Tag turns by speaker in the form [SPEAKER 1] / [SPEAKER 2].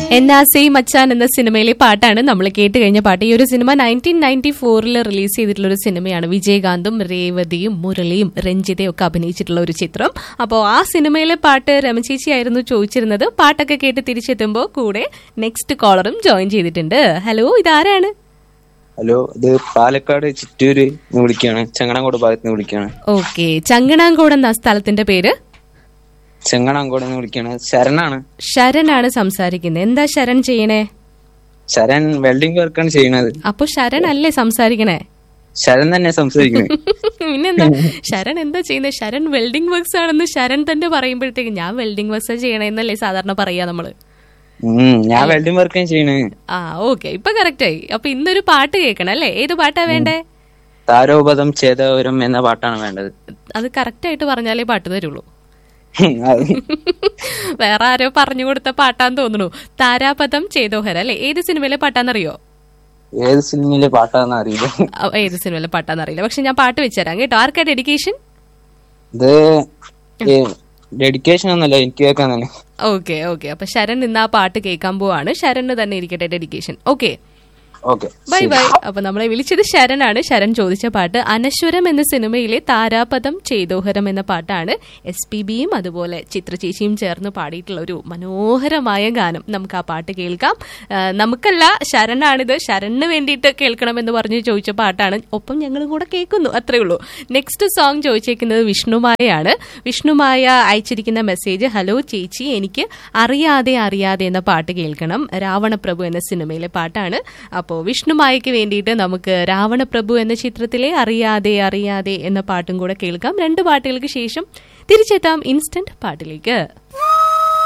[SPEAKER 1] എന്നാസേ മച്ചാൻ എന്ന സിനിമയിലെ പാട്ടാണ് നമ്മൾ കേട്ട് കഴിഞ്ഞ പാട്ട് ഈ ഒരു സിനിമ നയൻറ്റീൻ നയൻറ്റി ഫോറിൽ റിലീസ് ചെയ്തിട്ടുള്ള ഒരു സിനിമയാണ് വിജയകാന്തും രേവതിയും മുരളിയും രഞ്ജിതയും ഒക്കെ അഭിനയിച്ചിട്ടുള്ള ഒരു ചിത്രം അപ്പോൾ ആ സിനിമയിലെ പാട്ട് രമചേച്ചി ആയിരുന്നു ചോദിച്ചിരുന്നത് പാട്ടൊക്കെ കേട്ട് തിരിച്ചെത്തുമ്പോൾ കൂടെ നെക്സ്റ്റ് കോളറും ജോയിൻ ചെയ്തിട്ടുണ്ട് ഹലോ ഇതാരാണ്
[SPEAKER 2] ഹലോ ഇത് പാലക്കാട് ചിറ്റൂര് നിന്ന് വിളിക്കുകയാണ് ചെങ്ങണാങ്കോട് ഭാഗത്ത് നിന്ന് വിളിക്കുകയാണ്
[SPEAKER 1] ഓക്കെ ചങ്ങണാങ്കോട് എന്ന സ്ഥലത്തിന്റെ പേര്
[SPEAKER 2] ചെങ്ങണാങ്കോട് നിന്ന് വിളിക്കുകയാണ് ശരണാണ്
[SPEAKER 1] ശരനാണ് സംസാരിക്കുന്നത് എന്താ ശരൺ ചെയ്യണേ
[SPEAKER 2] ശരൺ വെൽഡിംഗ് വർക്കാണ് ചെയ്യണത്
[SPEAKER 1] അപ്പൊ ശരൺ അല്ലേ സംസാരിക്കണേ
[SPEAKER 2] ശരൺ തന്നെ സംസാരിക്കുന്നത്
[SPEAKER 1] പിന്നെന്താ ശരൺ എന്താ ചെയ്യുന്നത് ശരൺ വെൽഡിംഗ് വർക്ക്സ് ആണെന്ന് ശരൺ തന്നെ പറയുമ്പോഴത്തേക്ക് ഞാൻ വെൽഡിംഗ് വർക്ക്സ് ചെയ്യണമെന്നല്ലേ സാധാരണ പറയാ നമ്മള്
[SPEAKER 2] ഉം ഞാൻ വെൽഡിംഗ് വർക്കാണ് ചെയ്യണത്
[SPEAKER 1] ആ ഓക്കെ ഇപ്പൊ കറക്റ്റ് ആയി അപ്പൊ ഇന്നൊരു പാട്ട് കേൾക്കണം അല്ലേ ഏത് പാട്ടാ വേണ്ടേ
[SPEAKER 2] താരോപദം ചേതവരം എന്ന പാട്ടാണ് വേണ്ടത്
[SPEAKER 1] അത് കറക്റ്റ് ആയിട്ട് പറഞ്ഞാലേ പാട്ട് തരുള്ളൂ
[SPEAKER 2] അത്
[SPEAKER 1] വേറെ ആരോ പറഞ്ഞു കൊടുത്ത പാട്ടാന്ന് തോന്നുന്നു താരാപഥം ചേതോഹര അല്ലെ ഏത് സിനിമയിലെ പാട്ടാന്നറിയോ
[SPEAKER 2] ഏത് സിനിമയിലെ പാട്ടാന്ന് അറിയില്ല
[SPEAKER 1] ആ, ഏത് സിനിമയിലെ പാട്ടാന്നറിയില്ല പക്ഷെ ഞാൻ പാട്ട് വെച്ചുതരാം കേട്ടോ ആർക്കാ ഡെഡിക്കേഷൻ
[SPEAKER 2] ഇത് ഡെഡിക്കേഷൻ ഒന്നല്ല എനിക്ക് കേൾക്കാൻ തന്നെ
[SPEAKER 1] ഓക്കെ ഓക്കെ അപ്പൊ ശരൺ ഇന്ന് ആ പാട്ട് കേൾക്കാൻ പോവാണ് ശരണ് തന്നെ ഇരിക്കട്ടെ dedication okay
[SPEAKER 2] okay
[SPEAKER 1] bye bye അപ്പൊ നമ്മളെ വിളിച്ചത് ശരനാണ് ശരൺ ചോദിച്ച പാട്ട് അനശ്വരം എന്ന സിനിമയിലെ താരാപദം ചേതോഹരം എന്ന പാട്ടാണ് എസ് പി ബിയും അതുപോലെ ചിത്രചേച്ചിയും ചേർന്ന് പാടിയിട്ടുള്ള ഒരു മനോഹരമായ ഗാനം നമുക്ക് ആ പാട്ട് കേൾക്കാം ആ, നമുക്കല്ല ശരനാണിത് ശരണിന് വേണ്ടിയിട്ട് കേൾക്കണമെന്ന് പറഞ്ഞ് ചോദിച്ച പാട്ടാണ് ഒപ്പം ഞങ്ങളും കൂടെ കേൾക്കുന്നു അത്രേ ഉള്ളൂ നെക്സ്റ്റ് സോങ് ചോദിച്ചേക്കുന്നത് വിഷ്ണുമായയാണ് വിഷ്ണുമായ അയച്ചിരിക്കുന്ന മെസ്സേജ് ഹലോ ചേച്ചി എനിക്ക് അറിയാതെ അറിയാതെ എന്ന പാട്ട് കേൾക്കണം രാവണപ്രഭു എന്ന സിനിമയിലെ പാട്ടാണ് അപ്പോൾ വിഷ്ണുമായയ്ക്ക് വേണ്ടിയിട്ട് നമുക്ക് രാവണപ്രഭു എന്ന ചിത്രത്തിലെ അറിയാതെ അറിയാതെ എന്ന പാട്ടും കൂടെ കേൾക്കാം രണ്ട് പാട്ടുകൾക്ക് ശേഷം തിരിച്ചെത്താം ഇൻസ്റ്റന്റ് പാട്ടിലേക്ക്